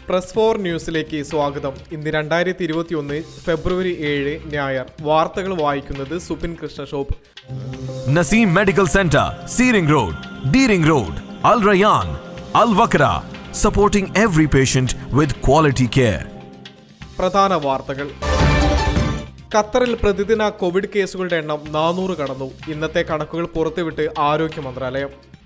Press four ന്യൂസിലേക്ക് സ്വാഗതം ഇന്ന് രണ്ടായിരത്തി ഇരുപത്തി ഒന്ന് ഫെബ്രുവരി ഏഴ് ഞായർ വാർത്തകൾ വായിക്കുന്നത് Supin Krishna shop Naseem Medical Center, Seering Road, Deering Road, Al Rayyan, Al Wakra, supporting every patient with quality care. പ്രധാന വാർത്തകൾ ഖത്തറിൽ പ്രതിദിന കോവിഡ് കേസുകളുടെ എണ്ണം നാനൂറ് കടന്നു ഇന്നത്തെ കണക്കുകൾ പുറത്തുവിട്ട് ആരോഗ്യ മന്ത്രാലയം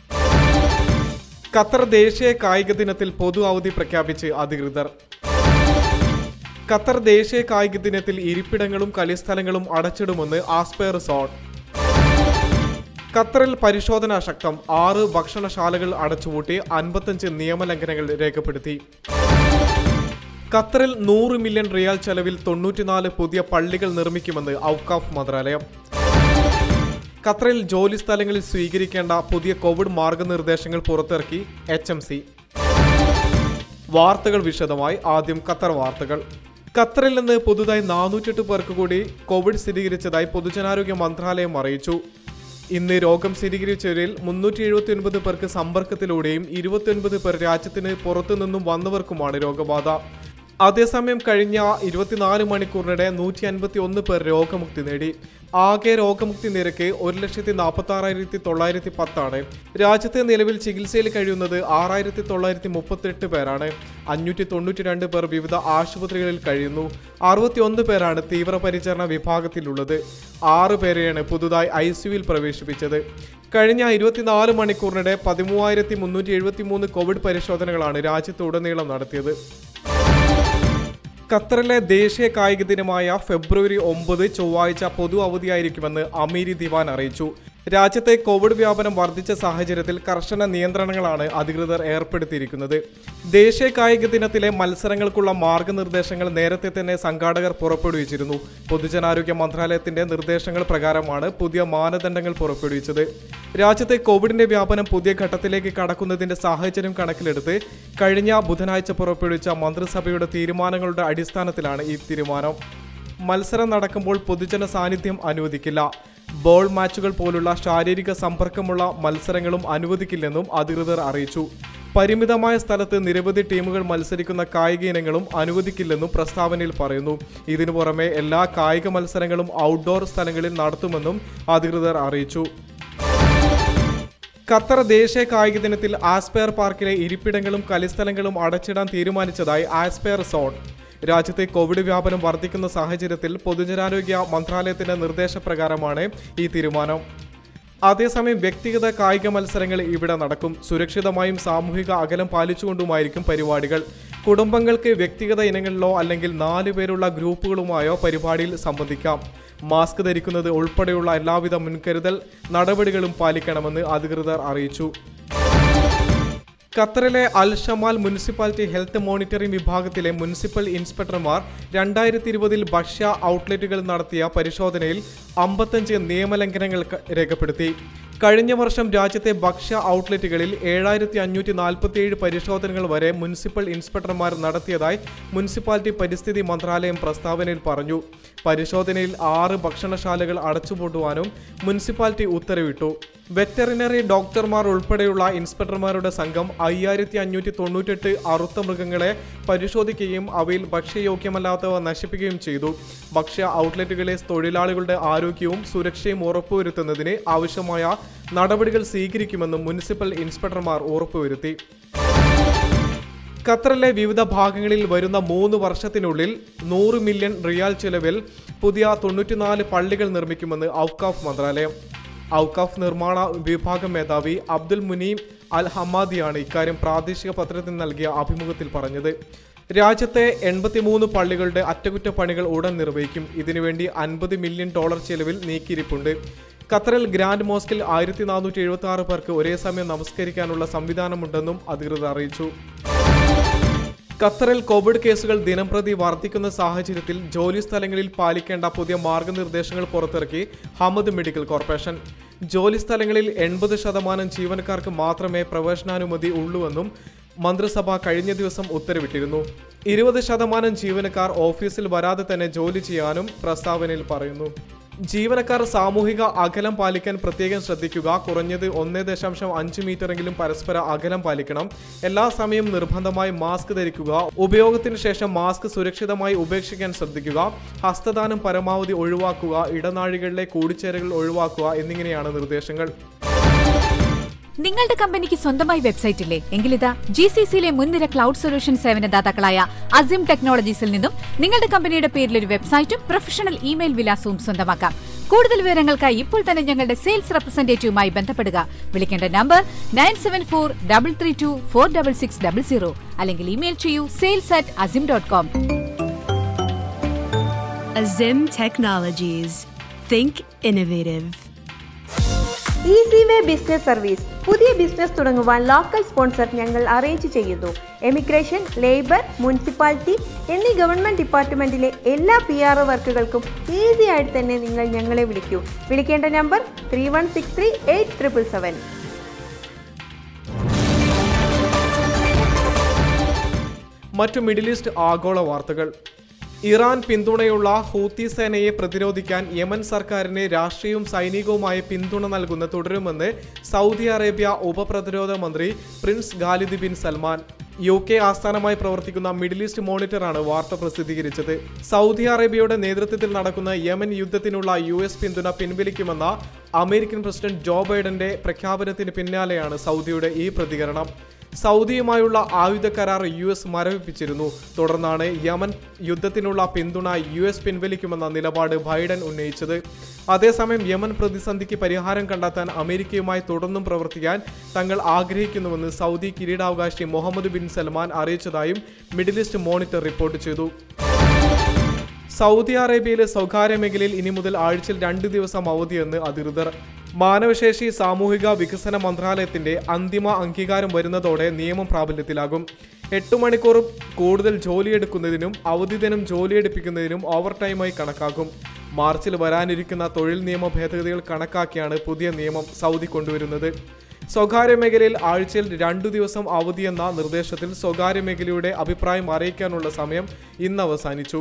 ഖത്തർ ദേശീയ കായിക ദിനത്തിൽ പൊതു അവധി പ്രഖ്യാപിച്ച് അധികൃതർ ഖത്തർ ദേശീയ കായിക ദിനത്തിൽ ഇരിപ്പിടങ്ങളും കളിസ്ഥലങ്ങളും അടച്ചിടുമെന്ന് ആസ്പയർ സോൺ ഖത്തറിൽ പരിശോധന ശക്തം ആറ് ഭക്ഷണശാലകൾ അടച്ചുപൂട്ടി അൻപത്തഞ്ച് നിയമലംഘനങ്ങൾ രേഖപ്പെടുത്തി ഖത്തറിൽ നൂറ് മില്യൺ റിയാൽ ചെലവിൽ തൊണ്ണൂറ്റിനാല് പുതിയ പള്ളികൾ നിർമ്മിക്കുമെന്ന് ഔക്കാഫ് മന്ത്രാലയം ഖത്തറിൽ ജോലി സ്ഥലങ്ങളിൽ സ്വീകരിക്കേണ്ട പുതിയ കോവിഡ് മാർഗനിർദ്ദേശങ്ങൾ പുറത്തിറക്കി എച്ച് എം സി വാർത്തകൾ വിശദമായി ആദ്യം ഖത്തർ വാർത്തകൾ ഖത്തറിൽ നിന്ന് പുതുതായി നാനൂറ്റെട്ട് പേർക്ക് കൂടി കോവിഡ് സ്ഥിരീകരിച്ചതായി പൊതുജനാരോഗ്യ മന്ത്രാലയം അറിയിച്ചു ഇന്ന് രോഗം സ്ഥിരീകരിച്ചവരിൽ മുന്നൂറ്റി എഴുപത്തി ഒൻപത് പേർക്ക് സമ്പർക്കത്തിലൂടെയും ഇരുപത്തിയൊൻപത് പേർ രാജ്യത്തിന് പുറത്തുനിന്നും വന്നവർക്കുമാണ് രോഗബാധ അതേസമയം കഴിഞ്ഞ ഇരുപത്തിനാല് മണിക്കൂറിനിടെ നൂറ്റി അൻപത്തി ഒന്ന് പേർ രോഗമുക്തി നേടി ആകെ രോഗമുക്തി നിരക്ക് ഒരു ലക്ഷത്തി നാൽപ്പത്തി ആറായിരത്തി തൊള്ളായിരത്തി പത്താണ് രാജ്യത്തെ നിലവിൽ ചികിത്സയിൽ കഴിയുന്നത് ആറായിരത്തി തൊള്ളായിരത്തി മുപ്പത്തെട്ട് പേരാണ് അഞ്ഞൂറ്റി തൊണ്ണൂറ്റി രണ്ട് പേർ വിവിധ ആശുപത്രികളിൽ കഴിയുന്നു അറുപത്തി ഒന്ന് പേരാണ് തീവ്രപരിചരണ വിഭാഗത്തിലുള്ളത് ആറ് പേരെയാണ് പുതുതായി ഐ സിയുവിൽ പ്രവേശിപ്പിച്ചത് കഴിഞ്ഞ ഇരുപത്തിനാല് മണിക്കൂറിനിടെ പതിമൂവായിരത്തി മുന്നൂറ്റി എഴുപത്തി മൂന്ന് കോവിഡ് പരിശോധനകളാണ് രാജ്യത്തുടനീളം നടത്തിയത് ഖത്തറിലെ ദേശീയ കായിക ദിനമായ ഫെബ്രുവരി ഒമ്പത് ചൊവ്വാഴ്ച പൊതു അവധിയായിരിക്കുമെന്ന് അമീരി ദിവാൻ അറിയിച്ചു രാജ്യത്തെ കോവിഡ് വ്യാപനം വർദ്ധിച്ച സാഹചര്യത്തിൽ കർശന നിയന്ത്രണങ്ങളാണ് അധികൃതർ ഏർപ്പെടുത്തിയിരിക്കുന്നത് ദേശീയ കായിക ദിനത്തിലെ മത്സരങ്ങൾക്കുള്ള മാർഗനിർദ്ദേശങ്ങൾ നേരത്തെ തന്നെ സംഘാടകർ പുറപ്പെടുവിച്ചിരുന്നു പൊതുജനാരോഗ്യ മന്ത്രാലയത്തിന്റെ നിർദ്ദേശങ്ങൾ പ്രകാരമാണ് പുതിയ മാനദണ്ഡങ്ങൾ പുറപ്പെടുവിച്ചത് രാജ്യത്തെ കോവിഡിന്റെ വ്യാപനം പുതിയ ഘട്ടത്തിലേക്ക് കടക്കുന്നതിന്റെ സാഹചര്യം കണക്കിലെടുത്ത് കഴിഞ്ഞ ബുധനാഴ്ച പുറപ്പെടുവിച്ച മന്ത്രിസഭയുടെ തീരുമാനങ്ങളുടെ അടിസ്ഥാനത്തിലാണ് ഈ തീരുമാനം മത്സരം നടക്കുമ്പോൾ പൊതുജന സാന്നിധ്യം അനുവദിക്കില്ല ബോൾ മാച്ചുകൾ പോലുള്ള ശാരീരിക സമ്പർക്കമുള്ള മത്സരങ്ങളും അനുവദിക്കില്ലെന്നും അധികൃതർ അറിയിച്ചു പരിമിതമായ സ്ഥലത്ത് നിരവധി ടീമുകൾ മത്സരിക്കുന്ന കായിക ഇനങ്ങളും അനുവദിക്കില്ലെന്നും പ്രസ്താവനയിൽ പറയുന്നു ഇതിനു പുറമെ എല്ലാ കായിക മത്സരങ്ങളും ഔട്ട്ഡോർ സ്ഥലങ്ങളിൽ നടത്തുമെന്നും അധികൃതർ അറിയിച്ചു ഖത്തർ ദേശീയ കായിക ദിനത്തിൽ ആസ്പയർ പാർക്കിലെ ഇരിപ്പിടങ്ങളും കളിസ്ഥലങ്ങളും അടച്ചിടാൻ തീരുമാനിച്ചതായി ആസ്പയർ സോൺ രാജ്യത്തെ കോവിഡ് വ്യാപനം വർദ്ധിക്കുന്ന സാഹചര്യത്തിൽ പൊതുജനാരോഗ്യ മന്ത്രാലയത്തിന്റെ നിർദ്ദേശപ്രകാരമാണ് ഈ തീരുമാനം അതേസമയം വ്യക്തിഗത കായിക മത്സരങ്ങൾ ഇവിടെ നടക്കും സുരക്ഷിതമായും സാമൂഹിക അകലം പാലിച്ചുകൊണ്ടുമായിരിക്കും പരിപാടികൾ കുടുംബങ്ങൾക്ക് വ്യക്തിഗത ഇനങ്ങളിലോ അല്ലെങ്കിൽ നാല് പേരുള്ള ഗ്രൂപ്പുകളുമായോ പരിപാടിയിൽ സംബന്ധിക്കാം മാസ്ക് ധരിക്കുന്നത് ഉൾപ്പെടെയുള്ള എല്ലാവിധ മുൻകരുതൽ നടപടികളും പാലിക്കണമെന്ന് അധികൃതർ അറിയിച്ചു ഖത്തറിലെ Al Shamal municipality health monitoring വിഭാഗത്തിലെ മുനിസിപ്പൽ ഇൻസ്പെക്ടർമാർ രണ്ടായിരത്തി ഇരുപതിൽ ഭക്ഷ്യ ഔട്ട്ലെറ്റുകൾ നടത്തിയ പരിശോധനയിൽ അമ്പത്തഞ്ച് നിയമലംഘനങ്ങൾ ക- രേഖപ്പെടുത്തി കഴിഞ്ഞ വർഷം രാജ്യത്തെ ഭക്ഷ്യ ഔട്ട്ലെറ്റുകളിൽ ഏഴായിരത്തി അഞ്ഞൂറ്റി നാൽപ്പത്തിയേഴ് പരിശോധനകൾ വരെ മുനിസിപ്പൽ ഇൻസ്പെക്ടർമാർ നടത്തിയതായി മുനിസിപ്പാലിറ്റി പരിസ്ഥിതി മന്ത്രാലയം പ്രസ്താവനയിൽ പറഞ്ഞു പരിശോധനയിൽ ആറ് ഭക്ഷണശാലകൾ അടച്ചുപൂട്ടുവാനും മുനിസിപ്പാലിറ്റി ഉത്തരവിട്ടു വെറ്ററിനറി ഡോക്ടർമാർ ഉൾപ്പെടെയുള്ള ഇൻസ്പെക്ടർമാരുടെ സംഘം അയ്യായിരത്തി അഞ്ഞൂറ്റി തൊണ്ണൂറ്റെട്ട് അറുത്ത മൃഗങ്ങളെ പരിശോധിക്കുകയും അവയിൽ ഭക്ഷ്യയോഗ്യമല്ലാത്തവ നശിപ്പിക്കുകയും ചെയ്തു ഭക്ഷ്യ ഔട്ട്ലെറ്റുകളിലെ തൊഴിലാളികളുടെ ആരോഗ്യവും സുരക്ഷയും ഉറപ്പുവരുത്തുന്നതിന് ആവശ്യമായ നടപടികൾ സ്വീകരിക്കുമെന്നും മുനിസിപ്പൽ ഇൻസ്പെക്ടർമാർ ഉറപ്പുവരുത്തി ഖത്തറിലെ വിവിധ ഭാഗങ്ങളിൽ വരുന്ന മൂന്ന് വർഷത്തിനുള്ളിൽ നൂറ് മില്യൺ റിയാൽ ചെലവിൽ പുതിയ തൊണ്ണൂറ്റിനാല് പള്ളികൾ നിർമ്മിക്കുമെന്ന് ഔക്കാഫ് മന്ത്രാലയം ഔക്കാഫ് നിർമ്മാണ വിഭാഗം മേധാവി അബ്ദുൽ മുനീം അൽ ഹമാദിയാണ് ഇക്കാര്യം പ്രാദേശിക പത്രത്തിൽ നൽകിയ അഭിമുഖത്തിൽ പറഞ്ഞത് രാജ്യത്തെ എൺപത്തിമൂന്ന് പള്ളികളുടെ അറ്റകുറ്റപ്പണികൾ ഉടൻ നിർവഹിക്കും ഇതിനുവേണ്ടി അൻപത് മില്യൺ ഡോളർ ചെലവിൽ നീക്കിയിരിപ്പുണ്ട് ഖത്തറിൽ ഗ്രാൻഡ് മോസ്കിൽ ആയിരത്തി നാനൂറ്റി എഴുപത്തി ആറ് പേർക്ക് ഒരേ സമയം നമസ്കരിക്കാനുള്ള സംവിധാനമുണ്ടെന്നും അധികൃതർ അറിയിച്ചു ഖത്തറിൽ കോവിഡ് കേസുകൾ ദിനംപ്രതി വർദ്ധിക്കുന്ന സാഹചര്യത്തിൽ ജോലി സ്ഥലങ്ങളിൽ പാലിക്കേണ്ട പുതിയ മാർഗനിർദ്ദേശങ്ങൾ പുറത്തിറക്കി ഹമദ് മെഡിക്കൽ കോർപ്പറേഷൻ ജോലി സ്ഥലങ്ങളിൽ എൺപത് ശതമാനം ജീവനക്കാർക്ക് മാത്രമേ പ്രവേശനാനുമതി ഉള്ളൂവെന്നും മന്ത്രിസഭ കഴിഞ്ഞ ദിവസം ഉത്തരവിട്ടിരുന്നു ഇരുപത് ശതമാനം ജീവനക്കാർ ഓഫീസിൽ വരാതെ തന്നെ ജോലി ചെയ്യാനും പ്രസ്താവനയിൽ പറയുന്നു ജീവനക്കാർ സാമൂഹിക അകലം പാലിക്കാൻ പ്രത്യേകം ശ്രദ്ധിക്കുക കുറഞ്ഞത് ഒന്നേ ദശാംശം അഞ്ച് മീറ്ററെങ്കിലും പരസ്പര അകലം പാലിക്കണം എല്ലാ സമയവും നിർബന്ധമായി മാസ്ക് ധരിക്കുക ഉപയോഗത്തിന് ശേഷം മാസ്ക് സുരക്ഷിതമായി ഉപേക്ഷിക്കാൻ ശ്രദ്ധിക്കുക ഹസ്തദാനം പരമാവധി ഒഴിവാക്കുക ഇടനാഴികളിലെ കൂടിച്ചേരലുകൾ ഒഴിവാക്കുക എന്നിങ്ങനെയാണ് നിർദ്ദേശങ്ങൾ നിങ്ങളുടെ കമ്പനിക്ക് സ്വന്തമായി വെബ്സൈറ്റ് ഇല്ലേ എങ്കിലിതാ ജി സി സിയിലെ മുൻനിര ക്ലൗഡ് സൊല്യൂഷൻ സേവനദാതാക്കളായ അസിം ടെക്നോളജീസിൽ നിന്നും നിങ്ങളുടെ കമ്പനിയുടെ പേരിൽ ഒരു വെബ്സൈറ്റും പ്രൊഫഷണൽ ഇമെയിൽ വിലാസവും സ്വന്തമാക്കാം കൂടുതൽ വിവരങ്ങൾക്കായി ഇപ്പോൾ തന്നെ ഞങ്ങളുടെ സെയിൽസ് റെപ്രസെന്റേറ്റീവുമായി ബന്ധപ്പെടുക വിളിക്കേണ്ട number nine seven four double three two four double six double zero അല്ലെങ്കിൽ ഇമെയിൽ ചെയ്യൂ sales at Azim dot com Azim Technologies. Think innovative. Easy way business service പുതിയ ബിസിനസ് തുടങ്ങുവാൻ ലോക്കൽ സ്പോൺസർ ഞങ്ങൾ അറേഞ്ച് ചെയ്യുന്നു emigration labour municipality എന്നീ government ഡിപ്പാർട്ട്മെന്റിലെ എല്ലാ P R വർക്കുകൾക്കും easy ആയിട്ട് തന്നെ നിങ്ങൾ ഞങ്ങളെ വിളിക്കൂ വിളിക്കേണ്ട number three one six three eight triple seven മറ്റു മിഡിൽ ഈസ്റ്റ് ആഗോള വാർത്തകൾ ഇറാൻ പിന്തുണയുള്ള ഹൂത്തി സേനയെ പ്രതിരോധിക്കാൻ യമൻ സർക്കാരിന് രാഷ്ട്രീയവും സൈനികവുമായ പിന്തുണ നൽകുന്ന തുടരുമെന്ന് സൗദി അറേബ്യ ഉപപ്രതിരോധ മന്ത്രി prince Khalid bin Salman U K ആസ്ഥാനമായി പ്രവർത്തിക്കുന്ന മിഡിൽ ഈസ്റ്റ് മോണിറ്ററാണ് വാർത്ത പ്രസിദ്ധീകരിച്ചത് സൗദി അറേബ്യയുടെ നേതൃത്വത്തിൽ നടക്കുന്ന യമൻ യുദ്ധത്തിനുള്ള യു എസ് പിന്തുണ പിൻവലിക്കുമെന്ന അമേരിക്കൻ പ്രസിഡന്റ് ജോ ബൈഡന്റെ പ്രഖ്യാപനത്തിന് പിന്നാലെയാണ് സൗദിയുടെ ഈ പ്രതികരണം സൗദിയുമായുള്ള ആയുധ കരാർ യു എസ് മരവിപ്പിച്ചിരുന്നു തുടർന്നാണ് യമൻ യുദ്ധത്തിനുള്ള പിന്തുണ യു എസ് പിൻവലിക്കുമെന്ന നിലപാട് ബൈഡൻ ഉന്നയിച്ചത് അതേസമയം യമൻ പ്രതിസന്ധിക്ക് പരിഹാരം കണ്ടെത്താൻ അമേരിക്കയുമായി തുടർന്നും പ്രവർത്തിക്കാൻ തങ്ങൾ ആഗ്രഹിക്കുന്നുവെന്ന് സൗദി കിരീടാവകാശി മുഹമ്മദ് ബിൻ സൽമാൻ അറിയിച്ചതായും മിഡിൽ ഈസ്റ്റ് മോണിറ്റർ റിപ്പോർട്ട് ചെയ്തു സൗദി അറേബ്യയിലെ സ്വകാര്യ മേഖലയിൽ ഇനി മുതൽ ആഴ്ചയിൽ രണ്ട് ദിവസം അവധിയെന്ന് അധികൃതർ മാനവശേഷി സാമൂഹിക വികസന മന്ത്രാലയത്തിന്റെ അന്തിമ അംഗീകാരം വരുന്നതോടെ നിയമം പ്രാബല്യത്തിലാകും എട്ട് മണിക്കൂർ കൂടുതൽ ജോലിയെടുക്കുന്നതിനും അവധി ദിനം ജോലിയെടുപ്പിക്കുന്നതിനും ഓവർ ടൈമായി കണക്കാക്കും മാർച്ചിൽ വരാനിരിക്കുന്ന തൊഴിൽ നിയമ ഭേദഗതികൾ കണക്കാക്കിയാണ് പുതിയ നിയമം സൗദി കൊണ്ടുവരുന്നത് സ്വകാര്യ മേഖലയിൽ ആഴ്ചയിൽ രണ്ടു ദിവസം അവധിയെന്ന നിർദ്ദേശത്തിൽ സ്വകാര്യ മേഖലയുടെ അഭിപ്രായം അറിയിക്കാനുള്ള സമയം ഇന്ന് അവസാനിച്ചു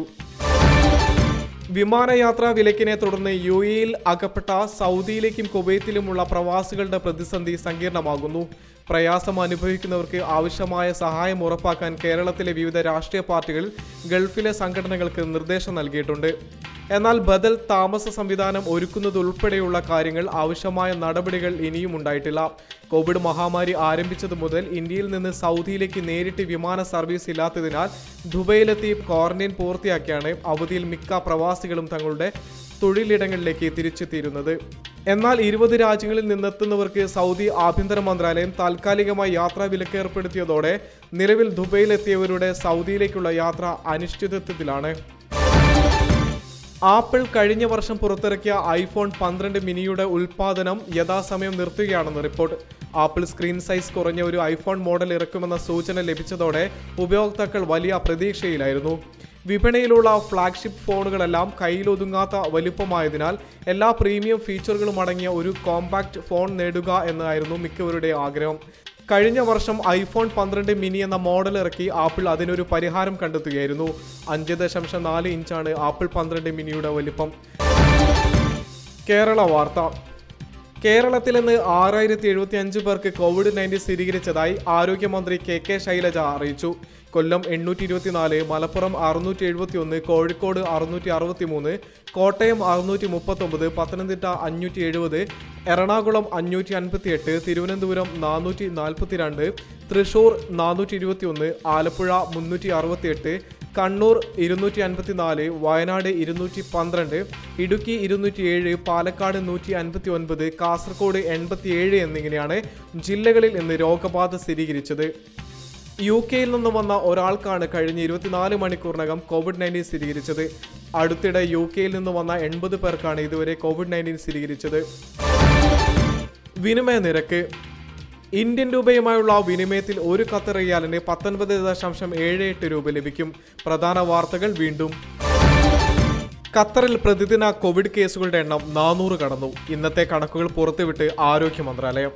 വിമാനയാത്രാ വിലക്കിനെ തുടർന്ന് യു എയിൽ അകപ്പെട്ട സൗദിയിലേക്കും കുവൈത്തിലുമുള്ള പ്രവാസികളുടെ പ്രതിസന്ധി സങ്കീർണമാകുന്നു പ്രയാസം അനുഭവിക്കുന്നവർക്ക് ആവശ്യമായ സഹായം ഉറപ്പാക്കാൻ കേരളത്തിലെ വിവിധ രാഷ്ട്രീയ പാർട്ടികൾ ഗൾഫിലെ സംഘടനകൾക്ക് നിർദ്ദേശം നൽകിയിട്ടുണ്ട് എന്നാൽ ബദൽ താമസ സംവിധാനം ഒരുക്കുന്നതുൾപ്പെടെയുള്ള കാര്യങ്ങൾ ആവശ്യമായ നടപടികൾ ഇനിയും ഉണ്ടായിട്ടില്ല കോവിഡ് മഹാമാരി ആരംഭിച്ചതു മുതൽ ഇന്ത്യയിൽ നിന്ന് സൗദിയിലേക്ക് നേരിട്ട് വിമാന സർവീസ് ഇല്ലാത്തതിനാൽ ദുബൈയിലെത്തി ക്വാറന്റൈൻ പൂർത്തിയാക്കിയാണ് അവധിയിൽ മിക്ക പ്രവാസികളും തങ്ങളുടെ തൊഴിലിടങ്ങളിലേക്ക് തിരിച്ചെത്തിയിരുന്നത് എന്നാൽ ഇരുപത് രാജ്യങ്ങളിൽ നിന്നെത്തുന്നവർക്ക് സൗദി ആഭ്യന്തര മന്ത്രാലയം താൽക്കാലികമായി യാത്രാ വിലക്ക് ഏർപ്പെടുത്തിയതോടെ നിലവിൽ ദുബൈയിലെത്തിയവരുടെ സൗദിയിലേക്കുള്ള യാത്ര അനിശ്ചിതത്വത്തിലാണ് ആപ്പിൾ കഴിഞ്ഞ വർഷം പുറത്തിറക്കിയ ഐഫോൺ പന്ത്രണ്ട് മിനിയുടെ ഉൽപ്പാദനം യഥാസമയം നിർത്തുകയാണെന്ന് റിപ്പോർട്ട് ആപ്പിൾ സ്ക്രീൻ സൈസ് കുറഞ്ഞ ഒരു ഐഫോൺ മോഡൽ ഇറക്കുമെന്ന സൂചന ലഭിച്ചതോടെ ഉപയോക്താക്കൾ വലിയ പ്രതീക്ഷയിലായിരുന്നു വിപണിയിലുള്ള ഫ്ലാഗ്ഷിപ്പ് ഫോണുകളെല്ലാം കയ്യിലൊതുങ്ങാത്ത വലുപ്പമായതിനാൽ എല്ലാ പ്രീമിയം ഫീച്ചറുകളും അടങ്ങിയ ഒരു കോമ്പാക്റ്റ് ഫോൺ നേടുക എന്നായിരുന്നു മിക്കവരുടെ ആഗ്രഹം കഴിഞ്ഞ വർഷം ഐഫോൺ പന്ത്രണ്ട് മിനി എന്ന മോഡൽ ഇറക്കി ആപ്പിൾ അതിനൊരു പരിഹാരം കണ്ടെത്തുകയായിരുന്നു അഞ്ച് ദശാംശം നാല് ഇഞ്ചാണ് ആപ്പിൾ പന്ത്രണ്ട് മിനിയുടെ വലിപ്പം കേരള വാർത്ത കേരളത്തിൽ നിന്ന് ആറായിരത്തി എഴുപത്തി അഞ്ച് പേർക്ക് കോവിഡ് നയൻറ്റീൻ സ്ഥിരീകരിച്ചതായി ആരോഗ്യമന്ത്രി കെ കെ ശൈലജ അറിയിച്ചു കൊല്ലം എണ്ണൂറ്റി ഇരുപത്തിനാല് മലപ്പുറം അറുന്നൂറ്റി എഴുപത്തി ഒന്ന് കോഴിക്കോട് അറുന്നൂറ്റി അറുപത്തി മൂന്ന് കോട്ടയം അറുന്നൂറ്റി മുപ്പത്തൊമ്പത് പത്തനംതിട്ട അഞ്ഞൂറ്റി എഴുപത് എറണാകുളം അഞ്ഞൂറ്റി അൻപത്തി എട്ട് തിരുവനന്തപുരം നാനൂറ്റി നാൽപ്പത്തി രണ്ട് തൃശൂർ നാനൂറ്റി ഇരുപത്തി ഒന്ന് ആലപ്പുഴ മുന്നൂറ്റി അറുപത്തി എട്ട് കണ്ണൂർ ഇരുന്നൂറ്റി അൻപത്തിനാല് വയനാട് ഇരുന്നൂറ്റി പന്ത്രണ്ട് ഇടുക്കി ഇരുന്നൂറ്റി ഏഴ് പാലക്കാട് നൂറ്റി അൻപത്തി ഒൻപത് കാസർഗോഡ് എൺപത്തിയേഴ് എന്നിങ്ങനെയാണ് ജില്ലകളിൽ ഇന്ന് രോഗബാധ സ്ഥിരീകരിച്ചത് യു കെയിൽ നിന്ന് വന്ന ഒരാൾക്കാണ് കഴിഞ്ഞ ഇരുപത്തിനാല് മണിക്കൂറിനകം കോവിഡ് നയൻറ്റീൻ സ്ഥിരീകരിച്ചത് അടുത്തിടെ യു കെയിൽ നിന്ന് വന്ന എൺപത് പേർക്കാണ് ഇതുവരെ കോവിഡ് നയൻറ്റീൻ സ്ഥിരീകരിച്ചത് വിനിമയ നിരക്ക് ഇന്ത്യൻ രൂപയുമായുള്ള വിനിമയത്തിൽ ഒരു ഖത്തർ റിയാലിന് പത്തൊൻപത് ദശാംശം ഏഴ് എട്ട് രൂപ ലഭിക്കും പ്രധാന വാർത്തകൾ വീണ്ടും ഖത്തറിൽ പ്രതിദിന കോവിഡ് കേസുകളുടെ എണ്ണം നാനൂറ് കടന്നു ഇന്നത്തെ കണക്കുകൾ പുറത്തുവിട്ട് ആരോഗ്യ മന്ത്രാലയം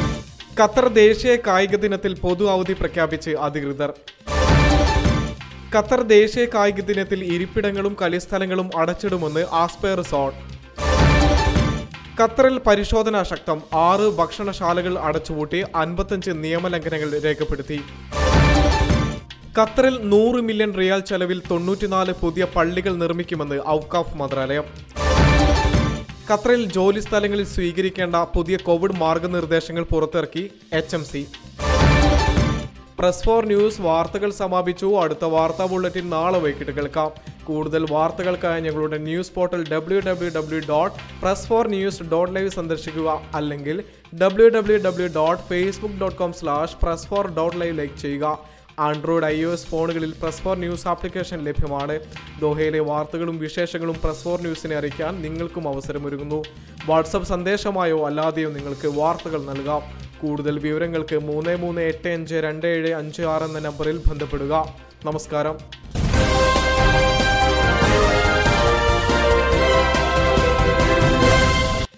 ഖത്തർ ദേശീയ കായിക ദിനത്തിൽ പൊതു അവധി പ്രഖ്യാപിച്ച് അധികൃതർ ഖത്തർ ദേശീയ കായിക ദിനത്തിൽ ഇരിപ്പിടങ്ങളും കളിസ്ഥലങ്ങളും അടച്ചിടുമെന്ന് ആസ്പെയർ സോൺ ഖത്തറിൽ പരിശോധന ശക്തം ആറ് ഭക്ഷണശാലകൾ അടച്ചുപൂട്ടി അൻപത്തഞ്ച് നിയമലംഘനങ്ങൾ രേഖപ്പെടുത്തി ഖത്തറിൽ നൂറ് മില്യൺ റിയാൽ ചെലവിൽ തൊണ്ണൂറ്റിനാല് പുതിയ പള്ളികൾ നിർമ്മിക്കുമെന്ന് ഔക്കാഫ് മന്ത്രാലയം ഖത്തറിൽ ജോലി സ്ഥലങ്ങളിൽ സ്വീകരിക്കേണ്ട പുതിയ കോവിഡ് മാർഗനിർദ്ദേശങ്ങൾ പുറത്തിറക്കി H M C press four news വാർത്തകൾ സമാപിച്ചു അടുത്ത വാർത്താ ബുള്ളറ്റിൻ നാളെ വൈകിട്ട് കേൾക്കാം കൂടുതൽ വാർത്തകൾക്കായി ഞങ്ങളുടെ news portal W W W dot press four news dot live സന്ദർശിക്കുക അല്ലെങ്കിൽ W W W dot Facebook dot com slash press four dot live like ചെയ്യുക ആൻഡ്രോയിഡ് ഐ ഒ എസ് ഫോണുകളിൽ പ്രസ് ഫോർ ന്യൂസ് ആപ്ലിക്കേഷൻ ലഭ്യമാണ് ദോഹയിലെ വാർത്തകളും വിശേഷങ്ങളും press four ന്യൂസിനെ അറിയിക്കാൻ നിങ്ങൾക്കും അവസരമൊരുങ്ങുന്നു വാട്സപ്പ് സന്ദേശമായോ അല്ലാതെയോ നിങ്ങൾക്ക് വാർത്തകൾ നൽകാം കൂടുതൽ വിവരങ്ങൾക്ക് മൂന്ന് മൂന്ന് എട്ട് അഞ്ച് രണ്ട് ഏഴ് അഞ്ച് ആറ് എന്ന നമ്പറിൽ ബന്ധപ്പെടുക നമസ്കാരം